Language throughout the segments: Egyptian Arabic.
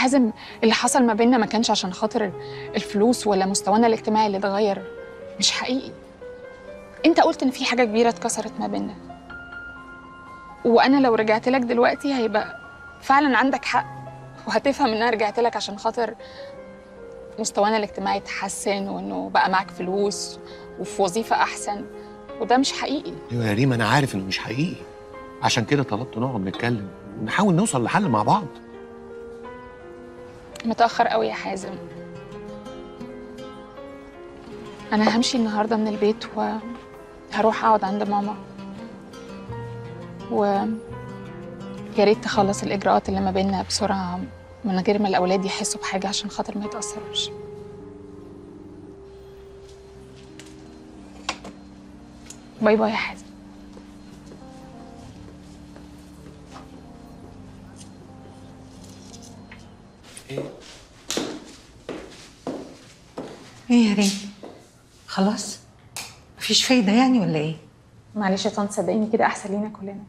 حازم اللي حصل ما بيننا ما كانش عشان خاطر الفلوس ولا مستوانا الاجتماعي اللي اتغير مش حقيقي انت قلت ان في حاجه كبيره اتكسرت ما بيننا وانا لو رجعت لك دلوقتي هيبقى فعلا عندك حق وهتفهم ان انا رجعت لك عشان خاطر مستوانا الاجتماعي اتحسن وانه بقى معاك فلوس وفي وظيفه احسن وده مش حقيقي ايوه يا ريم انا عارف انه مش حقيقي عشان كده طلبت نقعد نتكلم ونحاول نوصل لحل مع بعض متأخر قوي يا حازم أنا همشي النهاردة من البيت وهروح أقعد عند ماما و يا ريت تخلص الإجراءات اللي ما بيننا بسرعة من غير ما الأولاد يحسوا بحاجة عشان خاطر ما يتأثروش باي باي يا حازم ايه يا ريم خلاص مفيش فايدة يعني ولا ايه معلش يا طنط صدقيني كده أحسن لينا كلنا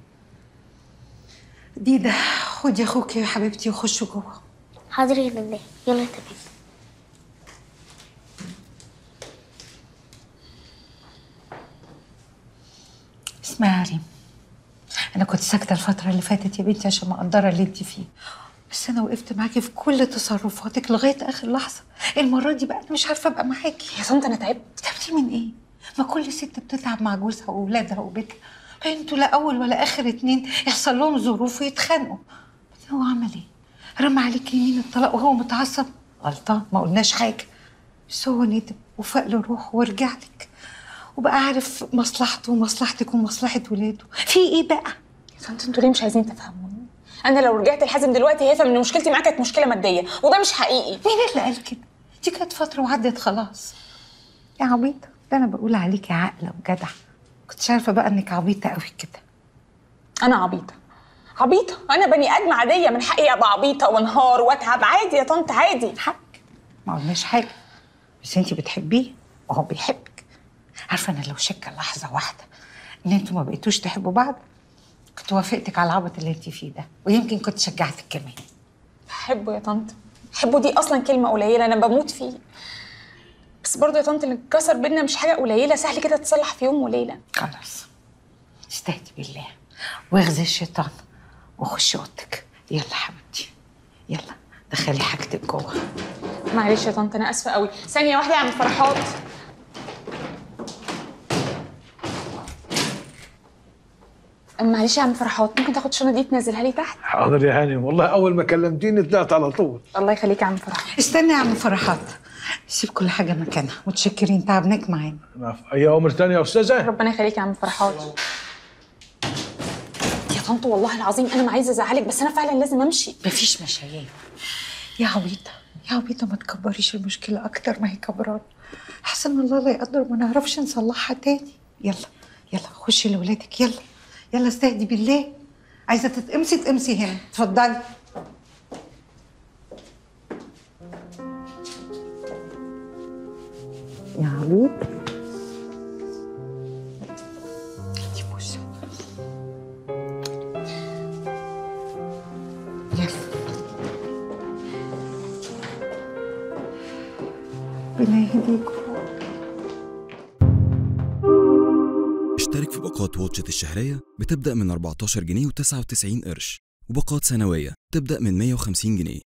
ديدا خدي اخوك يا حبيبتي وخشوا جوه حاضر يا لله يلا يا تمام اسمعي يا ريم انا كنت ساكته الفتره اللي فاتت يا بنتي عشان مقدره اللي انت فيه بس انا وقفت معاكي في كل تصرفاتك لغايه اخر لحظه المره دي بقى انا مش عارفه ابقى معاكي يا طنط أنا تعبت تعبتي من ايه ما كل ست بتتعب مع جوزها واولادها وبيتها انتوا لا اول ولا اخر اتنين يحصل لهم ظروف ويتخانقوا بس هو عمل ايه رمى عليك يمين الطلاق وهو متعصب غلطان ما قلناش حاجه بس هو ندم وفاق له روحه ورجع لك وبقى عارف مصلحته ومصلحتك ومصلحه ولاده في ايه بقى يا طنط انتوا ليه مش عايزين تفهموني انا لو رجعت لحازم دلوقتي هيفهم ان مشكلتي معاه كانت مشكله ماديه وده مش حقيقي مين اللي قال كده دي كانت فتره وعدت خلاص يا عبيطه ده انا بقول عليكي عاقله وجدعه كنتش عارفه بقى انك عبيطه قوي كده انا عبيطه عبيطه انا بني ادم عاديه من حقي ابقى عبيطه وانهار واتعب عادي يا طنط عادي حق ما قلناش حاجه بس انت بتحبيه وهو بيحبك عارفه انا لو شك لحظه واحده ان انتوا ما بقيتوش تحبوا بعض كنت وافقتك على العبط اللي انت فيه ده ويمكن كنت شجعتك كمان بحبه يا طنط بحبه دي اصلا كلمه قليله انا بموت فيه بس برضه يا طنط اللي اتكسر بينا مش حاجه قليله سهل كده تتصلح في يوم وليله خلاص استهدي بالله واغزي الشيطان وخشي اوضتك يلا حبيبتي يلا دخلي حاجتك جوه معلش يا طنط انا اسفه قوي ثانيه واحده يا عم فرحات معلش يا عم فرحات ممكن تاخد الشنطه دي تنزلها لي تحت حاضر يا هانم والله اول ما كلمتيني طلعت على طول الله يخليك يا عم فرحات استنى يا عم فرحات سيب كل حاجه مكانها متشكرين تعبناك معانا أنا في اي امر تاني يا استاذه ربنا يخليك يا عم فرحات يا طنط والله العظيم انا ما عايزه ازعلك بس انا فعلا لازم امشي مفيش مشايين يا عبيطه يا عبيطه ما تكبريش المشكله اكتر ما هي كبران احسن الله لا يقدر ما نعرفش نصلحها تاني يلا يلا خشي لاولادك يلا يلا استهدي بالله عايزه تتقمصي تقمصي هنا اتفضلي يا عبيط دي بوسه يلا ربنا يهديكم اشترك في باقات واتشت الشهرية بتبدأ من 14 جنيه و99 قرش وباقات سنوية تبدأ من 150 جنيه